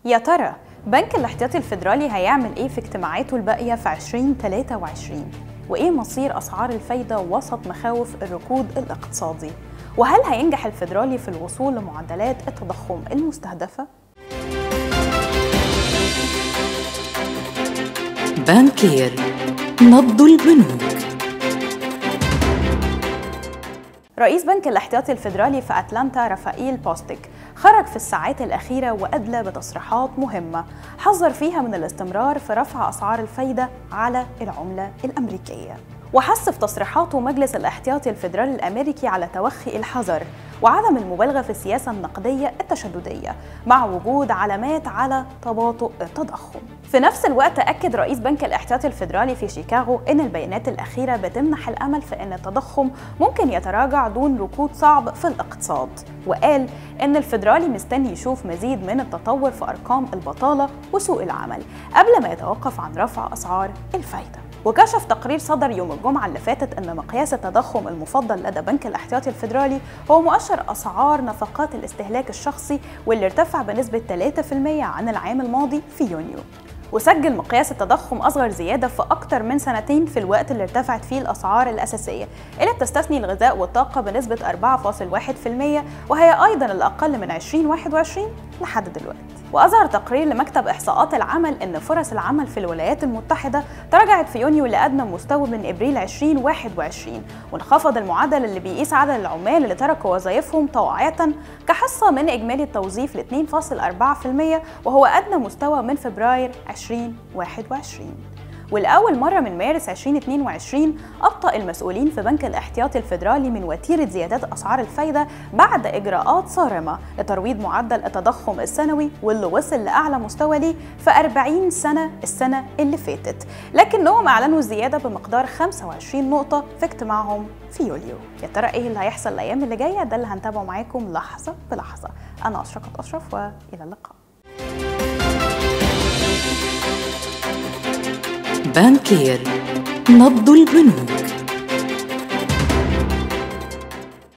يا ترى بنك الاحتياطي الفيدرالي هيعمل ايه في اجتماعاته الباقية في 2023 وايه مصير اسعار الفايدة وسط مخاوف الركود الاقتصادي وهل هينجح الفيدرالي في الوصول لمعدلات التضخم المستهدفة؟ بانكير نبض البنوك رئيس بنك الاحتياطي الفيدرالي في أتلانتا رافائيل بوستيك خرج في الساعات الأخيرة وأدلى بتصريحات مهمة حذر فيها من الاستمرار في رفع أسعار الفايدة على العملة الأمريكية وحث في تصريحاته مجلس الاحتياطي الفيدرالي الأمريكي على توخي الحذر وعدم المبالغة في السياسة النقدية التشددية مع وجود علامات على تباطؤ التضخم في نفس الوقت أكد رئيس بنك الاحتياطي الفيدرالي في شيكاغو أن البيانات الأخيرة بتمنح الأمل في أن التضخم ممكن يتراجع دون ركود صعب في الاقتصاد وقال أن الفيدرالي مستني يشوف مزيد من التطور في أرقام البطالة وسوق العمل قبل ما يتوقف عن رفع أسعار الفايدة وكشف تقرير صدر يوم الجمعة اللي فاتت أن مقياس التضخم المفضل لدى بنك الاحتياطي الفيدرالي هو مؤشر أسعار نفقات الاستهلاك الشخصي واللي ارتفع بنسبة 3% عن العام الماضي في يونيو وسجل مقياس التضخم أصغر زيادة في أكثر من سنتين في الوقت اللي ارتفعت فيه الأسعار الأساسية اللي بتستثني الغذاء والطاقة بنسبة 4.1% وهي أيضا الأقل من 2021 لحد دلوقتي وأظهر تقرير لمكتب إحصاءات العمل أن فرص العمل في الولايات المتحدة تراجعت في يونيو لأدنى مستوى من إبريل 2021 وانخفض المعدل اللي بيقيس عدد العمال اللي تركوا وظائفهم طوعية كحصة من إجمالي التوظيف ل 2.4% وهو أدنى مستوى من فبراير 2021 ولأول مرة من مارس 2022 أبطأ المسؤولين في بنك الاحتياطي الفيدرالي من وتيرة زيادات أسعار الفايدة بعد إجراءات صارمة لترويض معدل التضخم السنوي واللي وصل لأعلى مستوى ليه في 40 سنة السنة اللي فاتت لكنهم أعلنوا الزيادة بمقدار 25 نقطة في اجتماعهم في يوليو يا ترى إيه اللي هيحصل الأيام اللي جاية ده اللي هنتابعه معاكم لحظة بلحظة أنا أشرقت أشرف وإلى اللقاء بانكير نبض البنوك